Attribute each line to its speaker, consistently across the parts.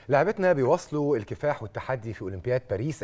Speaker 1: لاعبتنا بيواصلوا الكفاح والتحدي في اولمبياد باريس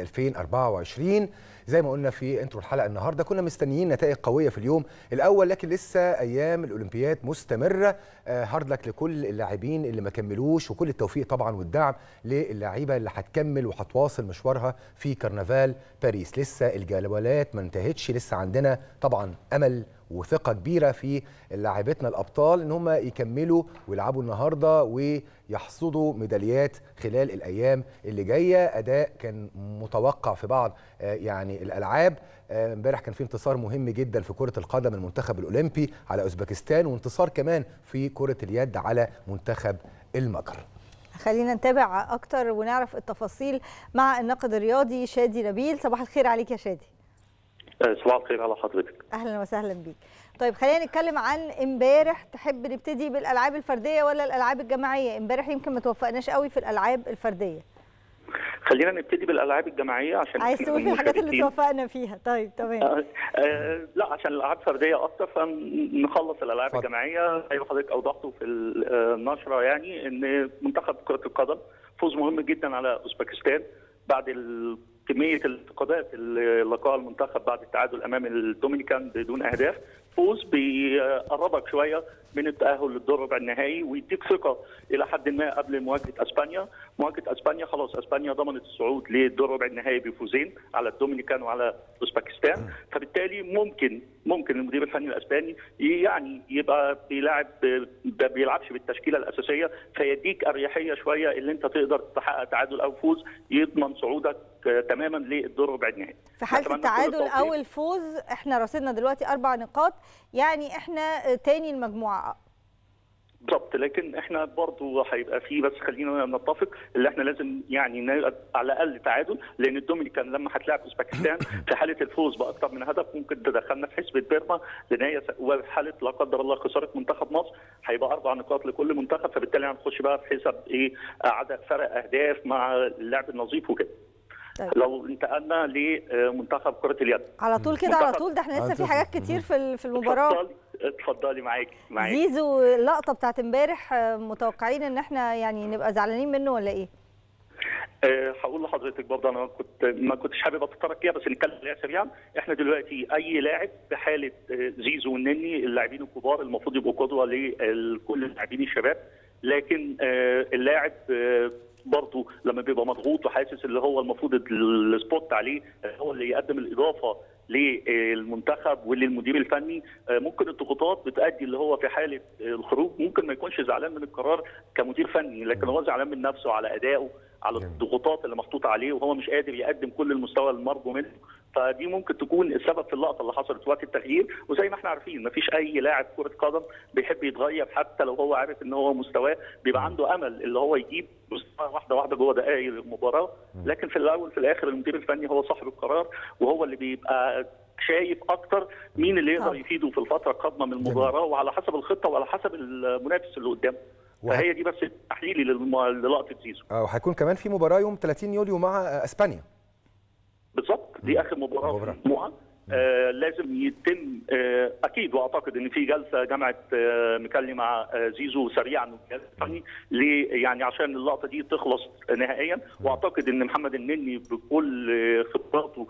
Speaker 1: 2024 زي ما قلنا في انترو الحلقه النهارده كنا مستنيين نتائج قويه في اليوم الاول لكن لسه ايام الاولمبياد مستمره آه، هارد لك لكل اللاعبين اللي ما كملوش وكل التوفيق طبعا والدعم للاعيبه اللي هتكمل وهتواصل مشوارها في كرنفال باريس لسه الجولات ما انتهتش لسه عندنا طبعا امل وثقه كبيره في لاعبتنا الابطال ان هم يكملوا ويلعبوا النهارده ويحصدوا ميداليات خلال الايام اللي جايه اداء كان متوقع في بعض آه، يعني الالعاب آه، امبارح كان في انتصار مهم جدا في كره القدم المنتخب الاولمبي على اوزبكستان وانتصار كمان في كره اليد على منتخب المجر
Speaker 2: خلينا نتابع اكتر ونعرف التفاصيل مع الناقد الرياضي شادي نبيل صباح الخير عليك يا شادي
Speaker 3: صباح الخير على حضرتك
Speaker 2: اهلا وسهلا بيك طيب خلينا نتكلم عن امبارح تحب نبتدي بالالعاب الفرديه ولا الالعاب الجماعيه امبارح يمكن ما توفقناش قوي في الالعاب الفرديه
Speaker 3: خلينا نبتدي بالالعاب الجماعيه عشان
Speaker 2: عايز تقول في الحاجات اللي توفقنا فيها طيب تمام
Speaker 3: آه آه لا عشان الالعاب فرديه اكتر فنخلص الالعاب
Speaker 1: اتفضل.
Speaker 3: الجماعيه ايوه حضرتك اوضحته في النشره يعني ان منتخب كره القدم فوز مهم جدا على اوزبكستان بعد ال- كميه الانتقادات اللي لقاها المنتخب بعد التعادل امام الدومينيكان بدون اهداف فوز بيقربك شويه من التاهل للدور ربع النهائي ويديك ثقه الى حد ما قبل مواجهه اسبانيا، مواجهه اسبانيا خلاص اسبانيا ضمنت الصعود للدور ربع النهائي بفوزين على الدومينيكان وعلى اوزبكستان، فبالتالي ممكن ممكن المدير الفني الاسباني يعني يبقى بيلاعب ما بيلعبش بالتشكيله الاساسيه فيديك اريحيه شويه اللي انت تقدر تحقق تعادل او فوز يضمن صعودك آه، تماما للدور ربع النهائي.
Speaker 2: في حاله
Speaker 3: أتمنى كل
Speaker 2: التعادل
Speaker 3: التوفيق.
Speaker 2: او الفوز احنا رصيدنا دلوقتي اربع نقاط يعني احنا تاني المجموعه
Speaker 3: بالظبط لكن احنا برضو هيبقى في بس خلينا نتفق اللي احنا لازم يعني نبقى على الاقل تعادل لان الدومينيكان لما هتلاعب اوزبكستان في حاله الفوز باكثر من هدف ممكن تدخلنا في حسبه بيرما لان هي س- وفي حاله لا قدر الله خساره منتخب مصر هيبقى اربع نقاط لكل منتخب فبالتالي هنخش بقى في حسب ايه عدد فرق اهداف مع اللعب النظيف وكده
Speaker 2: طيب.
Speaker 3: لو انتقلنا لمنتخب كره اليد
Speaker 2: على طول كده على
Speaker 3: منتخب-
Speaker 2: طول ده احنا لسه
Speaker 1: على
Speaker 2: في
Speaker 1: طول.
Speaker 2: حاجات كتير في ال- في المباراه
Speaker 3: اتفضلي اتفضلي معاكي معاكي
Speaker 2: زيزو اللقطه بتاعت امبارح آه، متوقعين ان احنا يعني نبقى زعلانين منه ولا ايه
Speaker 3: أه، هقول لحضرتك برضه انا كنت ما كنتش حابب اتطرق فيها بس نتكلم عليها سريعا احنا دلوقتي اي لاعب في حاله أه، زيزو والنني اللاعبين الكبار المفروض يبقوا قدوه لكل اللاعبين الشباب لكن أه، اللاعب أه، برضه لما بيبقى مضغوط وحاسس اللي هو المفروض السبوت عليه أه، هو اللي يقدم الاضافه للمنتخب وللمدير الفني أه، ممكن الضغوطات بتؤدي اللي هو في حاله أه، الخروج ممكن ما يكونش زعلان من القرار كمدير فني لكن هو زعلان من نفسه على ادائه على
Speaker 1: جميل.
Speaker 3: الضغوطات اللي محطوطه عليه وهو مش قادر يقدم كل المستوى المرجو منه فدي ممكن تكون السبب في اللقطه اللي حصلت وقت التغيير وزي ما احنا عارفين مفيش اي لاعب كره قدم بيحب يتغير حتى لو هو عارف ان هو مستواه بيبقى عنده امل اللي هو يجيب مستوى واحده واحده جوه دقائق المباراه لكن في الاول في الاخر المدير الفني هو صاحب القرار وهو اللي بيبقى شايف اكتر مين اللي يقدر
Speaker 2: طبعا.
Speaker 3: يفيده في الفتره القادمه من المباراه وعلى حسب الخطه وعلى حسب المنافس اللي قدامه
Speaker 1: وه-
Speaker 3: فهي دي بس تحليلي للم- للقطه زيزو
Speaker 1: آه، وهيكون كمان في مباراه يوم 30 يوليو مع آه، اسبانيا
Speaker 3: بالظبط دي اخر مباراه في
Speaker 1: مباراة.
Speaker 3: المجموعه آه لازم يتم آه اكيد واعتقد ان في جلسه جامعه آه مكلي مع آه زيزو سريعا يعني ليه يعني عشان اللقطه دي تخلص نهائيا واعتقد ان محمد النني بكل آه، خبراته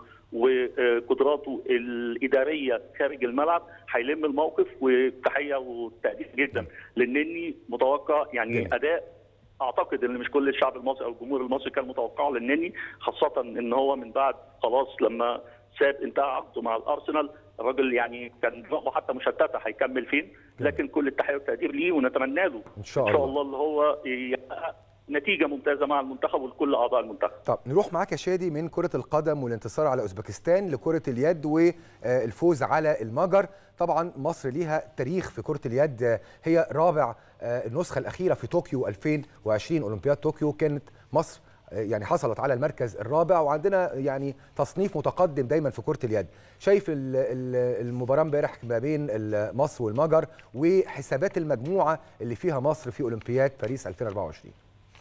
Speaker 3: وقدراته الاداريه خارج الملعب هيلم الموقف وتحيه وتقدير جدا للنني متوقع يعني
Speaker 1: جميل.
Speaker 3: اداء اعتقد ان مش كل الشعب المصري او الجمهور المصري كان متوقعه للنني خاصه ان هو من بعد خلاص لما ساب انتهى عقده مع الارسنال الراجل يعني كان دماغه حتى مشتته هيكمل فين لكن كل التحيه والتقدير ليه ونتمنى له
Speaker 1: إن شاء
Speaker 3: ان شاء
Speaker 1: الله.
Speaker 3: الله اللي هو يحقق نتيجه ممتازه مع المنتخب ولكل اعضاء المنتخب
Speaker 1: طب نروح معاك يا شادي من كرة القدم والانتصار على اوزبكستان لكرة اليد والفوز على المجر طبعا مصر ليها تاريخ في كرة اليد آه، هي رابع آه، النسخة الأخيرة في طوكيو 2020 أولمبياد طوكيو كانت مصر آه، يعني حصلت على المركز الرابع وعندنا يعني تصنيف متقدم دايما في كرة اليد شايف ال- ال- المباراة امبارح ما بين ال- مصر والمجر وحسابات المجموعة اللي فيها مصر في أولمبياد باريس 2024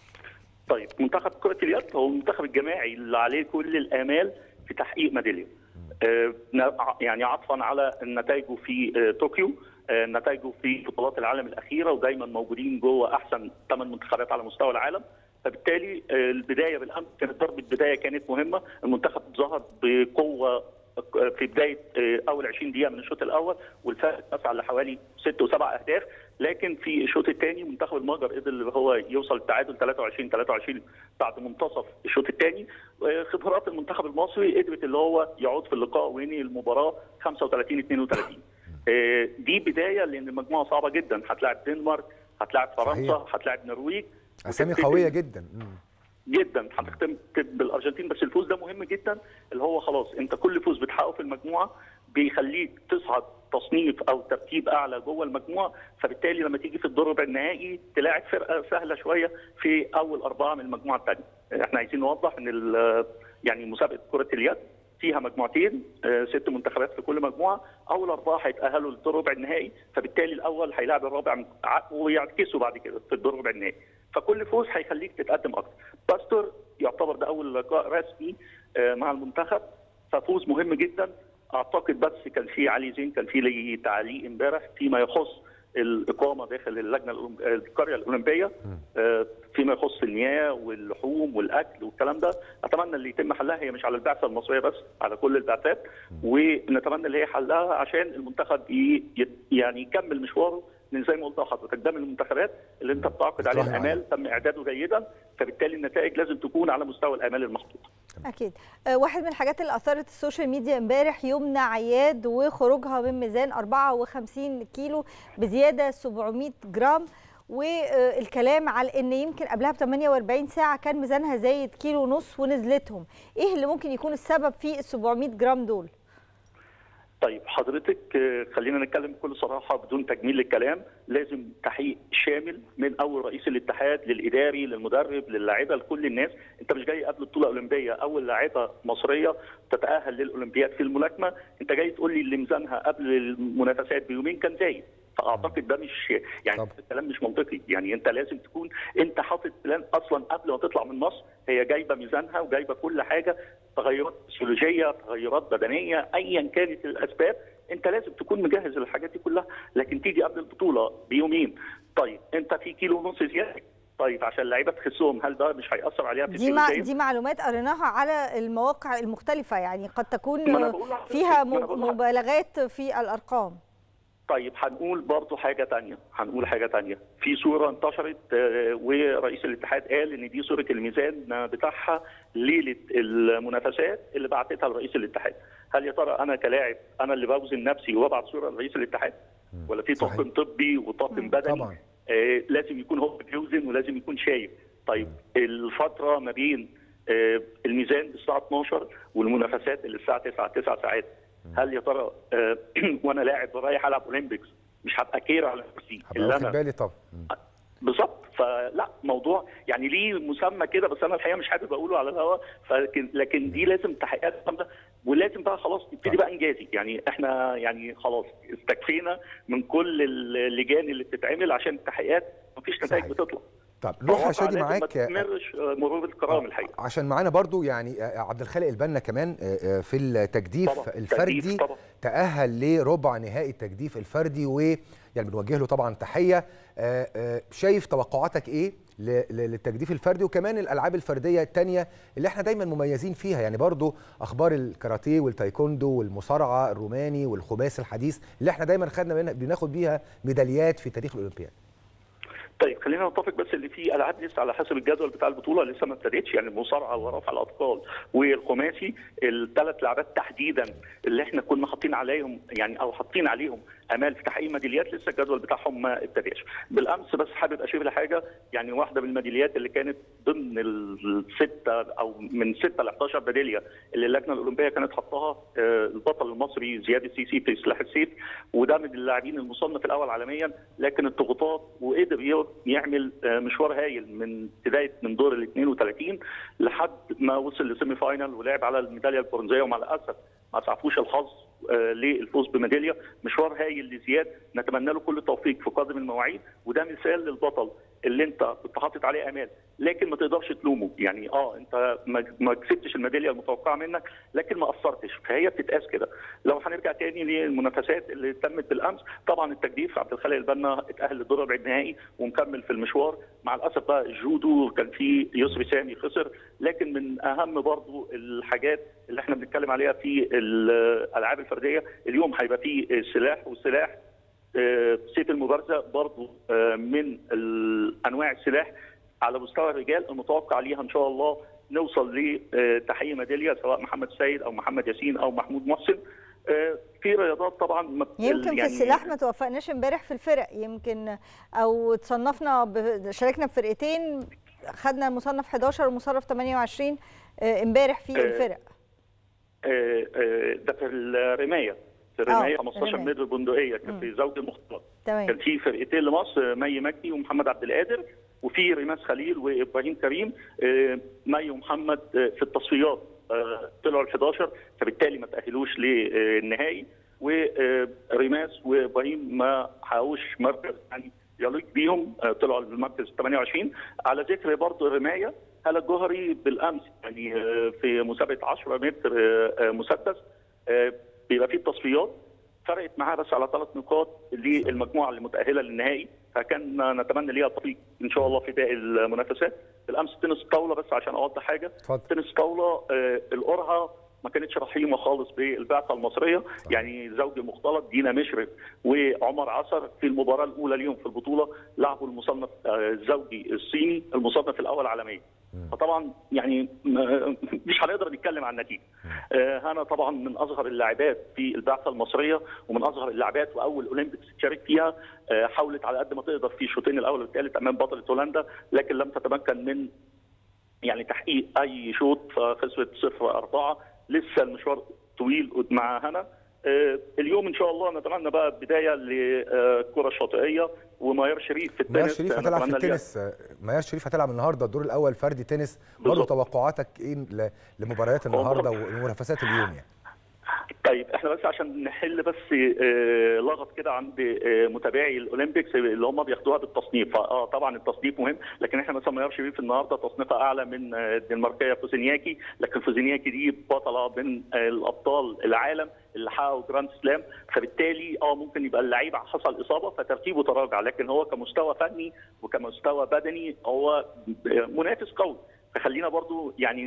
Speaker 3: طيب منتخب كرة اليد هو المنتخب الجماعي اللي عليه كل الآمال في تحقيق ميدالية. آه، يعني عطفا على نتائجه في آه، طوكيو آه، نتائجه في بطولات العالم الأخيرة ودايما موجودين جوه أحسن ثمان منتخبات على مستوى العالم. فبالتالي البدايه بالامس كانت ضربه بدايه كانت مهمه المنتخب ظهر بقوه في بدايه اول 20 دقيقه من الشوط الاول والفرق ارتفع لحوالي ست وسبع اهداف لكن في الشوط الثاني منتخب المجر قدر اللي هو يوصل التعادل 23 23 بعد منتصف الشوط الثاني خبرات المنتخب المصري قدرت اللي هو يعود في اللقاء وينهي المباراه 35 32 دي بدايه لان المجموعه صعبه جدا هتلاعب الدنمارك هتلاعب فرنسا هتلاعب النرويج
Speaker 1: اسامي قويه جدا
Speaker 3: جدا هتختم بالارجنتين بس الفوز ده مهم جدا اللي هو خلاص انت كل فوز بتحققه في المجموعه بيخليك تصعد تصنيف او ترتيب اعلى جوه المجموعه فبالتالي لما تيجي في الدور ربع النهائي تلاعب فرقه سهله شويه في اول اربعه من المجموعه الثانيه احنا عايزين نوضح ان يعني مسابقه كره اليد فيها مجموعتين ست منتخبات في كل مجموعه اول اربعه هيتاهلوا للدور ربع النهائي فبالتالي الاول هيلاعب الرابع ويعكسوا بعد كده في الدور ربع النهائي فكل فوز هيخليك تتقدم اكتر باستور يعتبر ده اول لقاء رسمي مع المنتخب ففوز مهم جدا اعتقد بس كان في علي زين كان في لي تعليق امبارح فيما يخص الاقامه داخل اللجنه القريه الاولمبيه فيما يخص المياه واللحوم والاكل والكلام ده اتمنى اللي يتم حلها هي مش على البعثه المصريه بس على كل البعثات ونتمنى اللي هي حلها عشان المنتخب يعني يكمل مشواره لان زي ما قلت لحضرتك ده من المنتخبات اللي انت بتعقد عليها امال تم اعداده جيدا فبالتالي النتائج لازم تكون على مستوى الامال المحطوطه.
Speaker 2: اكيد واحد من الحاجات اللي اثرت السوشيال ميديا امبارح يمنى عياد وخروجها من ميزان 54 كيلو بزياده 700 جرام والكلام على ان يمكن قبلها ب 48 ساعه كان ميزانها زايد كيلو ونص ونزلتهم ايه اللي ممكن يكون السبب في ال 700 جرام دول
Speaker 3: طيب حضرتك خلينا نتكلم بكل صراحه بدون تجميل للكلام لازم تحقيق شامل من اول رئيس الاتحاد للاداري للمدرب للاعيبه لكل الناس انت مش جاي قبل البطوله الاولمبيه اول لاعيبه مصريه تتاهل للاولمبياد في الملاكمه انت جاي تقول لي اللي ميزانها قبل المنافسات بيومين كان زايد فاعتقد ده مش يعني طب. الكلام مش منطقي يعني انت لازم تكون انت حاطط بلان اصلا قبل ما تطلع من مصر هي جايبه ميزانها وجايبه كل حاجه تغيرات فسيولوجيه تغيرات بدنيه ايا كانت الاسباب انت لازم تكون مجهز الحاجات دي كلها لكن تيجي قبل البطوله بيومين طيب انت في كيلو ونص زياده طيب عشان اللعيبه تخسهم هل ده مش هياثر عليها
Speaker 2: دي مع دي معلومات قريناها على المواقع المختلفه يعني قد تكون فيها مبالغات في الارقام
Speaker 3: طيب هنقول برضه حاجة تانية هنقول حاجة تانية في صورة انتشرت ورئيس الاتحاد قال ان دي صورة الميزان بتاعها ليلة المنافسات اللي بعتتها لرئيس الاتحاد هل يا ترى انا كلاعب انا اللي بوزن نفسي وابعت صورة لرئيس الاتحاد ولا في طاقم طبي وطاقم بدني
Speaker 1: طبعا.
Speaker 3: آه لازم يكون هو بيوزن ولازم يكون شايف طيب الفترة ما بين آه الميزان الساعة 12 والمنافسات اللي الساعة 9 9 ساعات هل يا ترى آه وانا لاعب رايح العب اولمبيكس مش هبقى كير على نفسي
Speaker 1: اللي واخد بالي طبعا
Speaker 3: بالظبط فلا موضوع يعني ليه مسمى كده بس انا الحقيقه مش حابب اقوله على الهواء فلكن لكن دي لازم تحقيقات ده ولازم بقى خلاص نبتدي بقى انجازي يعني احنا يعني خلاص استكفينا من كل اللجان اللي بتتعمل عشان التحقيقات مفيش نتائج بتطلع
Speaker 1: طب نروح يا شادي معاك
Speaker 3: ما تستمرش مرور الكرام الحقيقه
Speaker 1: عشان معانا برضو يعني عبد الخالق البنا كمان في التجديف
Speaker 3: طبعا.
Speaker 1: الفردي
Speaker 3: تجديف طبعا.
Speaker 1: تاهل لربع نهائي التجديف الفردي ويعني بنوجه له طبعا تحيه شايف توقعاتك ايه للتجديف الفردي وكمان الالعاب الفرديه الثانيه اللي احنا دايما مميزين فيها يعني برضو اخبار الكاراتيه والتايكوندو والمصارعه الروماني والخماس الحديث اللي احنا دايما خدنا منها بناخد بيها ميداليات في تاريخ الاولمبياد
Speaker 3: طيب خلينا نتفق بس اللي في العاب لسه على حسب الجدول بتاع البطوله لسه ما ابتدتش يعني المصارعه ورفع الاثقال والخماسي الثلاث لعبات تحديدا اللي احنا كنا حاطين عليهم يعني او حاطين عليهم امال في تحقيق ميداليات لسه الجدول بتاعهم ما ابتداش بالامس بس حابب اشير لحاجه يعني واحده من الميداليات اللي كانت ضمن السته او من سته ل 11 ميداليه اللي اللجنه الاولمبيه كانت حطاها البطل المصري زياد السيسي في سلاح السيف وده من اللاعبين المصنف الاول عالميا لكن الضغوطات وقدر يعمل مشوار هايل من بدايه من دور ال 32 لحد ما وصل لسيمي فاينل ولعب على الميداليه البرونزيه ومع الاسف ما سعفوش الحظ للفوز بميداليه مشوار هايل لزياد نتمنى له كل التوفيق في قادم المواعيد وده مثال للبطل اللي انت كنت حاطط عليه امال لكن ما تقدرش تلومه يعني اه انت ما ما كسبتش الميداليه المتوقعه منك لكن ما قصرتش فهي بتتقاس كده لو هنرجع تاني للمنافسات اللي تمت بالامس طبعا التجديف عبد الخالق البنا اتاهل للدور ربع النهائي ومكمل في المشوار مع الاسف بقى الجودو كان في يسري سامي خسر لكن من اهم برضو الحاجات اللي احنا بنتكلم عليها في الالعاب الفرديه اليوم هيبقى في سلاح والسلاح آه، سيف المبارزه برضو آه، من ال- انواع السلاح على مستوى الرجال المتوقع ليها ان شاء الله نوصل لتحقيق ميداليه سواء محمد سيد او محمد ياسين او محمود محسن آه، في رياضات طبعا ما-
Speaker 2: يمكن في
Speaker 3: يعني
Speaker 2: السلاح ما توفقناش امبارح في الفرق يمكن او تصنفنا ب... شاركنا بفرقتين خدنا المصنف 11 ومصنف 28 آه، امبارح في
Speaker 3: آه،
Speaker 2: الفرق
Speaker 3: آه، آه، ده في الرمايه في الرمايه
Speaker 2: آه،
Speaker 3: 15
Speaker 2: الرماية.
Speaker 3: متر بندقيه كان في زوج مختلط كان
Speaker 2: تمام
Speaker 3: في فرقتين لمصر مي مجدي ومحمد عبد القادر وفي ريماس خليل وابراهيم كريم آه، مي ومحمد آه، في التصفيات آه، طلعوا ال 11 فبالتالي ما تاهلوش للنهائي وريماس وابراهيم ما حققوش مركز يعني يليق بيهم آه، طلعوا المركز 28 على ذكر برضه الرمايه هلا الجوهري بالامس يعني آه، في مسابقه 10 متر آه، آه، مسدس آه، بيبقى فيه التصفيات فرقت معاه بس على ثلاث نقاط للمجموعه المتاهله للنهائي فكان نتمنى ليها التوفيق ان شاء الله في باقي المنافسات بالامس تنس طاوله بس عشان اوضح حاجه
Speaker 1: اتفضل.
Speaker 3: تنس طاوله آه، القرعه ما كانتش رحيمه خالص بالبعثه المصريه يعني زوجي مختلط دينا مشرف وعمر عصر في المباراه الاولى ليهم في البطوله لعبوا المصنف آه، الزوجي الصيني المصنف الاول عالميا فطبعا يعني م- مش هنقدر نتكلم عن النتيجه آه، هنا طبعا من اصغر اللاعبات في البعثه المصريه ومن اصغر اللاعبات واول اولمبيكس تشارك فيها آه، حاولت على قد ما تقدر في الشوطين الاول والثالث امام بطله هولندا لكن لم تتمكن من يعني تحقيق اي شوط فخسرت 0 4 لسه المشوار طويل مع هنا آه، اليوم ان شاء الله نتمنى بقى بدايه للكره الشاطئيه وميار شريف في
Speaker 1: ميار
Speaker 3: التنس
Speaker 1: شريف هتلعب في
Speaker 3: نتمنى ليها-
Speaker 1: التنس آه، ميار شريف هتلعب النهارده الدور الاول فردي تنس برضه
Speaker 3: بالظبط.
Speaker 1: توقعاتك ايه ل- لمباريات النهارده ومنافسات اليوم يعني
Speaker 3: طيب احنا بس عشان نحل بس آه، لغط كده عند آه، متابعي الاولمبيكس اللي هم بياخدوها بالتصنيف اه طبعا التصنيف مهم لكن احنا مثلا ميار شريف النهارده تصنيفها اعلى من آه، الدنماركيه فوزينياكي لكن فوزينياكي دي بطله من آه، الابطال العالم اللي حققوا جراند سلام فبالتالي اه ممكن يبقى اللعيب حصل اصابه فترتيبه تراجع لكن هو كمستوى فني وكمستوى بدني هو منافس قوي فخلينا برضو يعني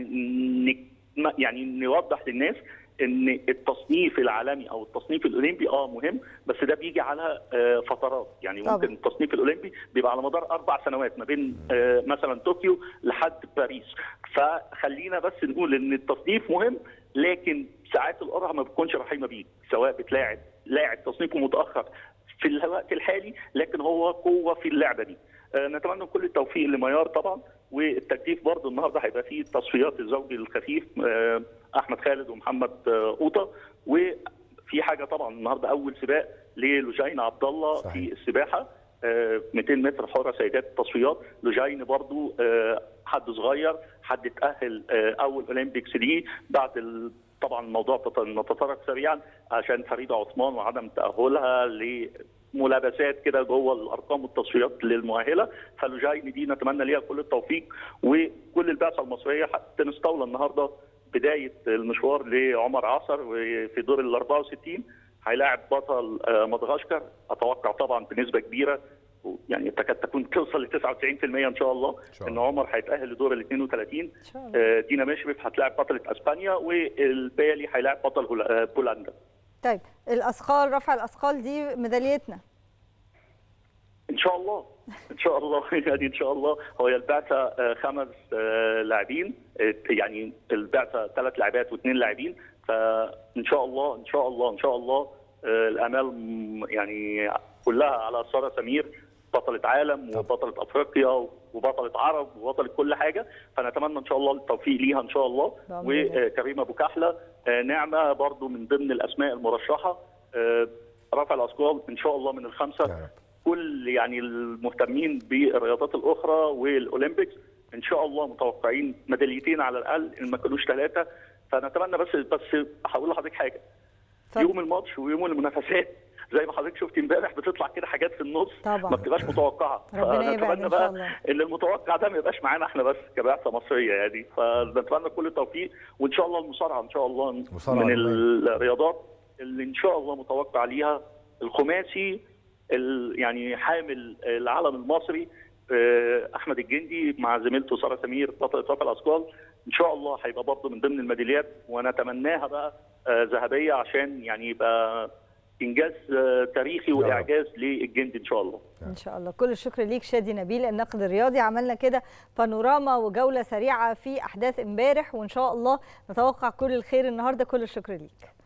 Speaker 3: ن- يعني نوضح للناس ان التصنيف العالمي او التصنيف الاولمبي اه مهم بس ده بيجي على آه، فترات يعني
Speaker 2: طبعا.
Speaker 3: ممكن التصنيف الاولمبي بيبقى على مدار اربع سنوات ما بين آه، مثلا طوكيو لحد باريس فخلينا بس نقول ان التصنيف مهم لكن ساعات القرعه ما بتكونش رحيمه بيك سواء بتلاعب لاعب تصنيفه متاخر في الوقت الحالي لكن هو قوه في اللعبه دي آه، نتمنى كل التوفيق لميار طبعا والتجديف برضه النهارده هيبقى فيه تصفيات الزوجي الخفيف آه، احمد خالد ومحمد آه، قوطه وفي حاجه طبعا النهارده اول سباق للوجين عبد الله
Speaker 1: صحيح.
Speaker 3: في السباحه آه، 200 متر حره سيدات التصفيات لوجين برضو آه، حد صغير حد اتاهل آه، اول اولمبيكس ليه بعد ال- طبعا الموضوع تط- نتطرق سريعا عشان فريده عثمان وعدم تاهلها لملابسات كده جوه الارقام والتصفيات للمؤهله فلوجين دي نتمنى ليها كل التوفيق وكل البعثه المصريه حتى تنس طاوله النهارده بدايه المشوار لعمر عصر وفي دور ال 64 هيلاعب بطل آه، مدغشقر اتوقع طبعا بنسبه كبيره يعني تكاد تكون توصل ل 99% ان شاء الله
Speaker 1: شاء
Speaker 3: ان
Speaker 1: الله.
Speaker 3: عمر هيتاهل لدور ال 32
Speaker 2: ان شاء الله
Speaker 3: آه، دينا مشرف هتلاعب بطله اسبانيا والبالي هيلاعب بطل هول- آه، بولندا
Speaker 2: طيب الاثقال رفع الاثقال دي ميداليتنا
Speaker 3: ان شاء الله ان شاء الله يعني ان شاء الله هو البعثه آه، خمس آه، لاعبين آه، يعني البعثه ثلاث لاعبات واثنين لاعبين فان شاء الله ان شاء الله ان شاء الله آه، الامال م- يعني كلها على ساره سمير بطله عالم وبطله افريقيا وبطله عرب وبطله كل حاجه فنتمنى ان شاء الله التوفيق ليها ان شاء الله
Speaker 2: بأمر الله.
Speaker 3: وكريمه ابو كحله آه، نعمه برضو من ضمن الاسماء المرشحه آه، رفع الاثقال ان شاء الله من الخمسه
Speaker 1: يا رب
Speaker 3: كل يعني المهتمين بالرياضات الاخرى والاولمبيكس ان شاء الله متوقعين ميداليتين على الاقل ان ما كانوش ثلاثه فنتمنى بس بس هقول لحضرتك حاجه
Speaker 2: اتفضل.
Speaker 3: يوم الماتش ويوم المنافسات زي ما حضرتك شفتي امبارح بتطلع كده حاجات في النص
Speaker 2: طبعا.
Speaker 3: ما بتبقاش متوقعه
Speaker 2: ربنا يبعد
Speaker 3: فنتمنى
Speaker 2: إن شاء
Speaker 3: بقى
Speaker 2: الله.
Speaker 3: ان المتوقع ده ما يبقاش معانا احنا بس كبعثه مصريه يعني فنتمنى كل التوفيق وان شاء الله المصارعه ان شاء الله
Speaker 1: مصارعة
Speaker 3: من
Speaker 1: أونلاين.
Speaker 3: الرياضات اللي ان شاء الله متوقع ليها الخماسي ال- يعني حامل العلم المصري آه، احمد الجندي مع زميلته ساره سمير بطل رفع الاثقال ان شاء الله هيبقى برضه من ضمن الميداليات ونتمناها بقى آه، ذهبيه عشان يعني يبقى انجاز آه، تاريخي
Speaker 1: رب.
Speaker 3: واعجاز للجندي ان شاء الله
Speaker 2: ان شاء الله كل الشكر ليك شادي نبيل الناقد الرياضي عملنا كده بانوراما وجوله سريعه في احداث امبارح وان شاء الله نتوقع كل الخير النهارده كل الشكر ليك